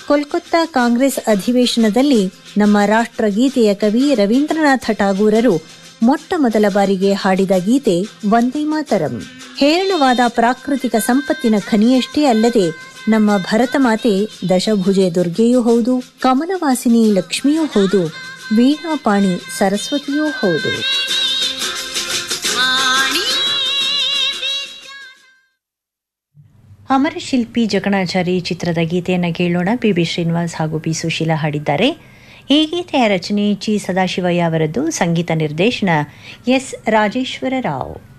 ಕೋಲ್ಕತ್ತಾ ಕಾಂಗ್ರೆಸ್ ಅಧಿವೇಶನದಲ್ಲಿ ನಮ್ಮ ರಾಷ್ಟ್ರಗೀತೆಯ ಕವಿ ರವೀಂದ್ರನಾಥ ಠಾಗೂರರು ಮೊಟ್ಟ ಮೊದಲ ಬಾರಿಗೆ ಹಾಡಿದ ಗೀತೆ ವಂದೇ ಮಾತರಂ ಹೇರಳವಾದ ಪ್ರಾಕೃತಿಕ ಸಂಪತ್ತಿನ ಖನಿಯಷ್ಟೇ ಅಲ್ಲದೆ ನಮ್ಮ ಭರತ ಮಾತೆ ದಶಭುಜೆ ದುರ್ಗೆಯೂ ಹೌದು ಕಮಲವಾಸಿನಿ ಲಕ್ಷ್ಮಿಯೂ ಹೌದು ವೀಣಾಪಾಣಿ ಸರಸ್ವತಿಯೂ ಹೌದು ಅಮರಶಿಲ್ಪಿ ಜಗಣಾಚಾರಿ ಚಿತ್ರದ ಗೀತೆಯನ್ನು ಕೇಳೋಣ ಬಿ ಬಿ ಶ್ರೀನಿವಾಸ್ ಹಾಗೂ ಬಿ ಸುಶೀಲಾ ಹಾಡಿದ್ದಾರೆ ಈ ಗೀತೆಯ ರಚನೆ ಚಿ ಸದಾಶಿವಯ್ಯ ಅವರದ್ದು ಸಂಗೀತ ನಿರ್ದೇಶನ ಎಸ್ ರಾಜೇಶ್ವರ ರಾವ್